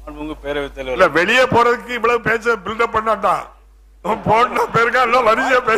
மாண்புமிகு பேரவைத் இல்ல தலைவர் வெளியே போறதுக்கு இவ்வளவு பேச பில்டப் பண்ணாட்டான் போன பேருக்கா எல்லாம் வரிசையா பேச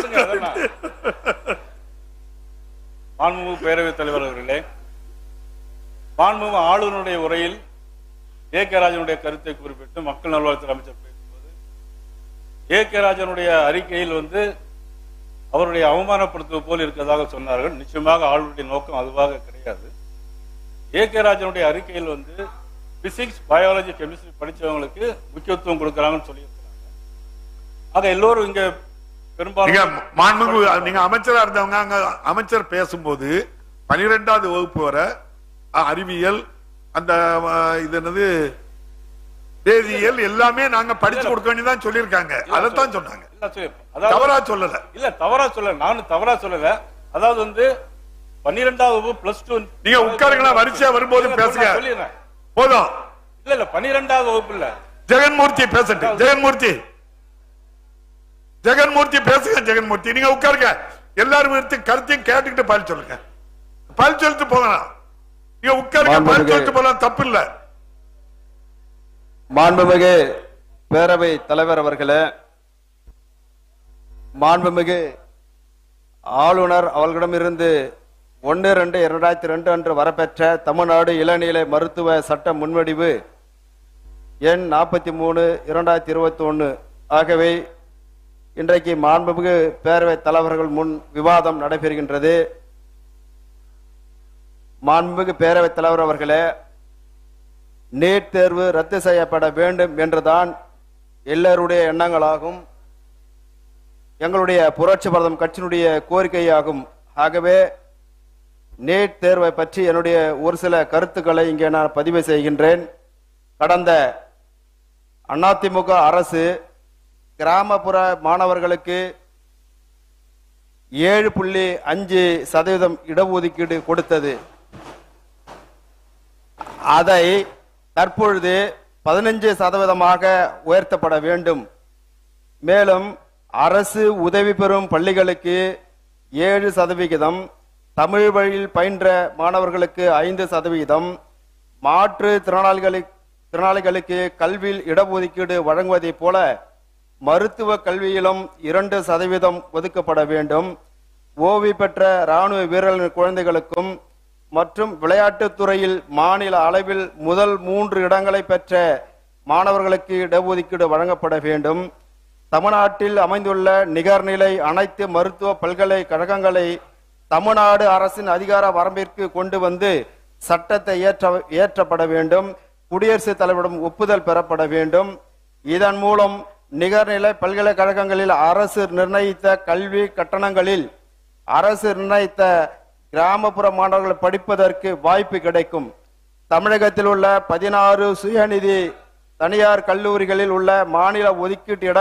மாண்புமிகு பேரவைத் தலைவர் அவர்களே மாண்புமிகு ஆளுநருடைய உரையில் ஏ கே ராஜனுடைய கருத்தை குறிப்பிட்டு மக்கள் நல்வாழ்வுத்துறை அமைச்சர் பேசும்போது ஏ கே ராஜனுடைய அறிக்கையில் வந்து அவருடைய அவமானப்படுத்துவது போல் இருக்கிறதாக சொன்னார்கள் நிச்சயமாக ஆளுநருடைய நோக்கம் அதுவாக கிடையாது ஏ கே ராஜனுடைய அறிக்கையில் வந்து பிசிக்ஸ் பயாலஜி கெமிஸ்ட்ரி படிச்சவங்களுக்கு முக்கியத்துவம் கொடுக்கறாங்கன்னு சொல்லியிருக்கிறாங்க ஆக எல்லோரும் இங்க நீங்க பெரும்பாலும் மாண்புமிகு நீங்க அமைச்சரா இருந்தவங்க அங்க அமைச்சர் பேசும்போது பனிரெண்டாவது வகுப்பு வரை அ, அறிவியல் அந்த அ, இது என்னது வேதியியல் எல்லாமே நாங்க படிச்சு கொடுக்க வேண்டியதான் சொல்லியிருக்காங்க அதைத்தான் சொன்னாங்க இல்ல சொல்லு. அதாவது தவறா சொல்லல இல்ல தவறா சொல்ல நானும் தவறா சொல்லல அதாவது வந்து பன்னிரெண்டாவது வகுப்பு பிளஸ் டூ நீங்க உட்காருங்களா வரிசையா வரும்போது பேசுங்க சொல்லிடுறேன் போதும் இல்ல இல்ல பன்னிரெண்டாவது வகுப்பு இல்ல ஜெகன்மூர்த்தி பேசட்டும் ஜெகன்மூர்த்தி ஜெகன்மூர்த்தி பேசுங்க ஜெகன்மூர்த்தி நீங்க உட்காருங்க எல்லாரும் எடுத்து கருத்தையும் கேட்டுக்கிட்டு பதில் சொல்லுங்க பதில் சொல்லிட்டு போகலாம் நீங்க உட்காருங்க பதில் மாண்புமிகு- சொல்லிட்டு போகலாம் தப்பு இல்ல மாண்புமிகு பேரவை தலைவர் அவர்களே மாண்புமிகு ஆளுநர் அவர்களிடமிருந்து ஒன்று ரெண்டு இரண்டாயிரத்தி ரெண்டு அன்று வரப்பெற்ற தமிழ்நாடு இளநிலை மருத்துவ சட்ட முன்வடிவு எண் நாற்பத்தி மூணு இரண்டாயிரத்தி இருபத்தி ஒன்று ஆகவே இன்றைக்கு மாண்புமிகு பேரவைத் தலைவர்கள் முன் விவாதம் நடைபெறுகின்றது மாண்புமிகு பேரவைத் தலைவர் அவர்களே நீட் தேர்வு ரத்து செய்யப்பட வேண்டும் என்றுதான் எல்லாருடைய எண்ணங்களாகும் எங்களுடைய புரட்சி பாரதம் கட்சியினுடைய கோரிக்கையாகும் ஆகவே நீட் தேர்வை பற்றி என்னுடைய ஒரு சில கருத்துக்களை இங்கே நான் பதிவு செய்கின்றேன் கடந்த அதிமுக அரசு கிராமப்புற மாணவர்களுக்கு ஏழு புள்ளி அஞ்சு சதவீதம் இடஒதுக்கீடு கொடுத்தது அதை தற்பொழுது பதினஞ்சு சதவீதமாக உயர்த்தப்பட வேண்டும் மேலும் அரசு உதவி பெறும் பள்ளிகளுக்கு ஏழு சதவிகிதம் தமிழ் வழியில் பயின்ற மாணவர்களுக்கு ஐந்து சதவிகிதம் மாற்று திறனாளிகளுக்கு திறனாளிகளுக்கு கல்வியில் இடஒதுக்கீடு வழங்குவதைப் போல மருத்துவ கல்வியிலும் இரண்டு சதவீதம் ஒதுக்கப்பட வேண்டும் ஓய்வு பெற்ற ராணுவ வீரர்களின் குழந்தைகளுக்கும் மற்றும் விளையாட்டுத் துறையில் மாநில அளவில் முதல் மூன்று இடங்களை பெற்ற மாணவர்களுக்கு இடஒதுக்கீடு வழங்கப்பட வேண்டும் தமிழ்நாட்டில் அமைந்துள்ள நிகர்நிலை அனைத்து மருத்துவ பல்கலைக்கழகங்களை தமிழ்நாடு அரசின் அதிகார வரம்பிற்கு கொண்டு வந்து சட்டத்தை ஏற்ற இயற்றப்பட வேண்டும் குடியரசுத் தலைவரிடம் ஒப்புதல் பெறப்பட வேண்டும் இதன் மூலம் நிகர்நிலை பல்கலைக்கழகங்களில் அரசு நிர்ணயித்த கல்வி கட்டணங்களில் அரசு நிர்ணயித்த கிராமப்புற மாணவர்கள் படிப்பதற்கு வாய்ப்பு கிடைக்கும் தமிழகத்தில் உள்ள பதினாறு சுயநிதி தனியார் கல்லூரிகளில் உள்ள மாநில ஒதுக்கீட்டு இட